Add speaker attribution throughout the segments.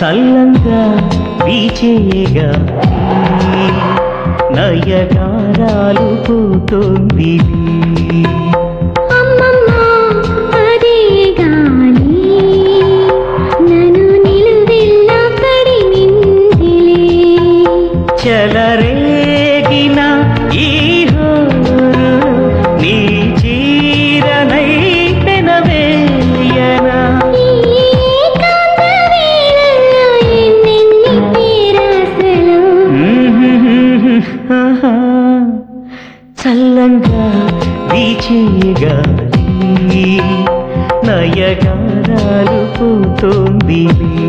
Speaker 1: చల్లంగా వీచేగా నయగారాలు పోతోంది
Speaker 2: అమ్మమ్మ అదే గాలి నన్ను నిలువెల్లా కడిమిందిలే
Speaker 1: చెలరేగిన ఈ హోరు నీ చీరనై పెనవేయనా
Speaker 2: ఈ ఏకాంత వేళల్లో ఎన్నెన్ని పేరాసలు
Speaker 1: ఆహా. చల్లంగా వీచేగాలి నయగారాలు పోతోంది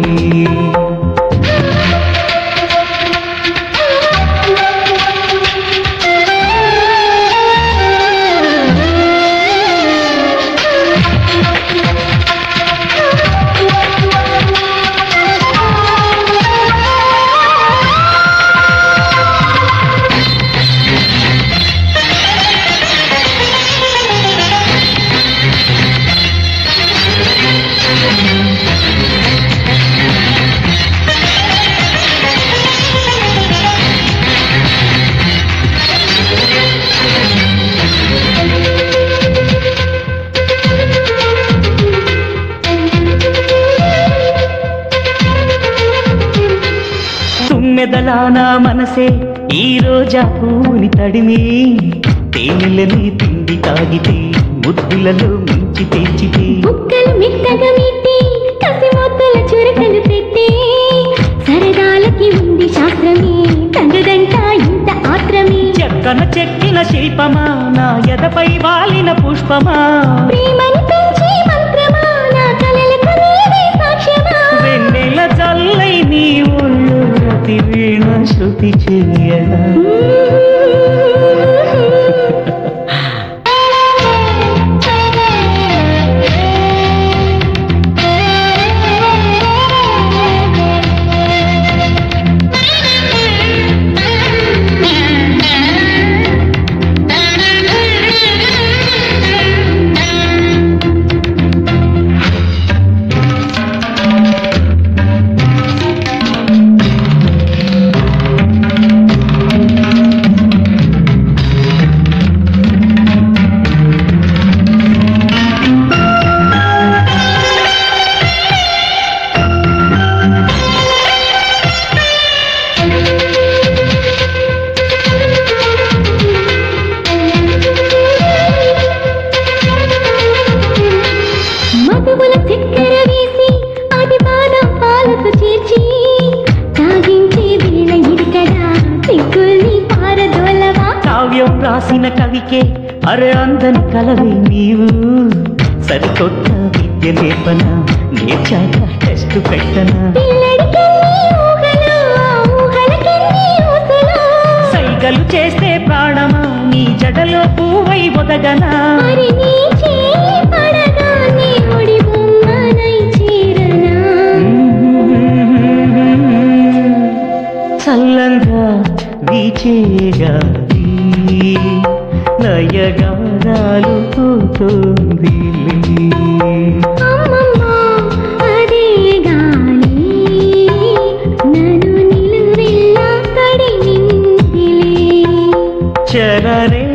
Speaker 1: తుమ్మెదలా నా మనసే ఈ రోజా పూని తడిమి తేనెలని తిండి తాగితే ముద్దులలో ముంచి తెచ్చితే
Speaker 2: బుక్కలు మెత్తగా మెట్టి కసిమొత్తుల చురకలు పెట్టి సరదాలకి ఉంది శాస్త్రమే తగదంట ఇంత ఆత్రమే
Speaker 1: చెక్కన చెక్కిన శిల్పమా నా ఎదపై వాలిన పుష్పమా
Speaker 2: ప్రేమని పెంచే మంత్రమా నా కలలకు నీవే సాక్ష్యమా
Speaker 1: వెన్నెల చల్లై నీ ఒళ్ళు ప్రతి వీణ శృతి చెయ్యనా
Speaker 2: మధువుల చక్కెర వేసి అది బాదం పాలకు చేర్చి తాగించే వేళ ఇది కదా సిగ్గుల్ని పారదోలవా
Speaker 1: కావ్యం రాసిన కవికే అరే అందని కలవి నీవు సరికొత్త విద్య నేర్పన నేర్చాక టెస్ట్ పెట్టనా
Speaker 2: పిల్లడికెన్ని ఊహలు, ఆ ఊహలకెన్ని ఊసలు.
Speaker 1: సైగలు చేస్తే ప్రాణమా నీ జడలో పువ్వై ఒదగనా
Speaker 2: మరి నీ చేయి పడగానే ఒడి బొమ్మనై చేరనా?
Speaker 1: చల్లంగా వీచేగాలి నయగారాలు పోతోంది
Speaker 2: అమ్మమ్మ, అదే గాలి, నన్ను నిలువెల్లా తడిమిందిలే.
Speaker 1: చరరే